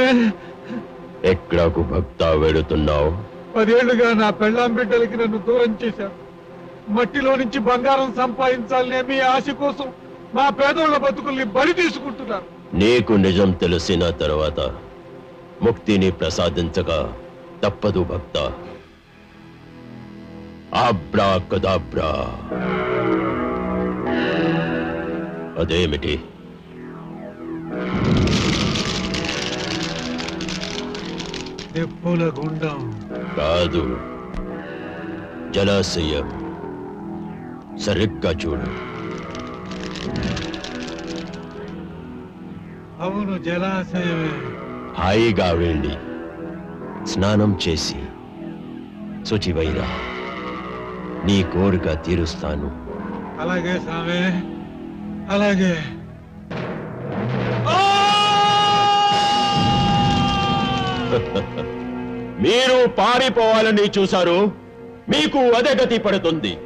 స్వామి ఎక్కడకు భక్త వెళుతున్నావు పదేళ్లుగా నా పెళ్ళాం బిడ్డలకి నన్ను దూరం చేశారు మట్టిలో నుంచి బంగారం సంపాదించాలనే మీ ఆశ కోసం మా పేదోళ్ళ బతుకుల్ని బలి తీసుకుంటున్నారు నీకు నిజం తెలిసిన తర్వాత ముక్తిని ప్రసాదించక తప్పదు భక్త ఆబ్రా కదాబ్రా అదేమిటి నిప్పుల గుండం కాదు జలాశయం సరిగ్గా చూడు అవును జలాశయమే హాయిగా వెళ్ళి స్నానం చేసి శుచివైరా నీ కోరిక తీరుస్తాను అలాగే స్వామి అలాగే మీరు పారిపోవాలని చూశారు మీకు అదే గతి పడుతుంది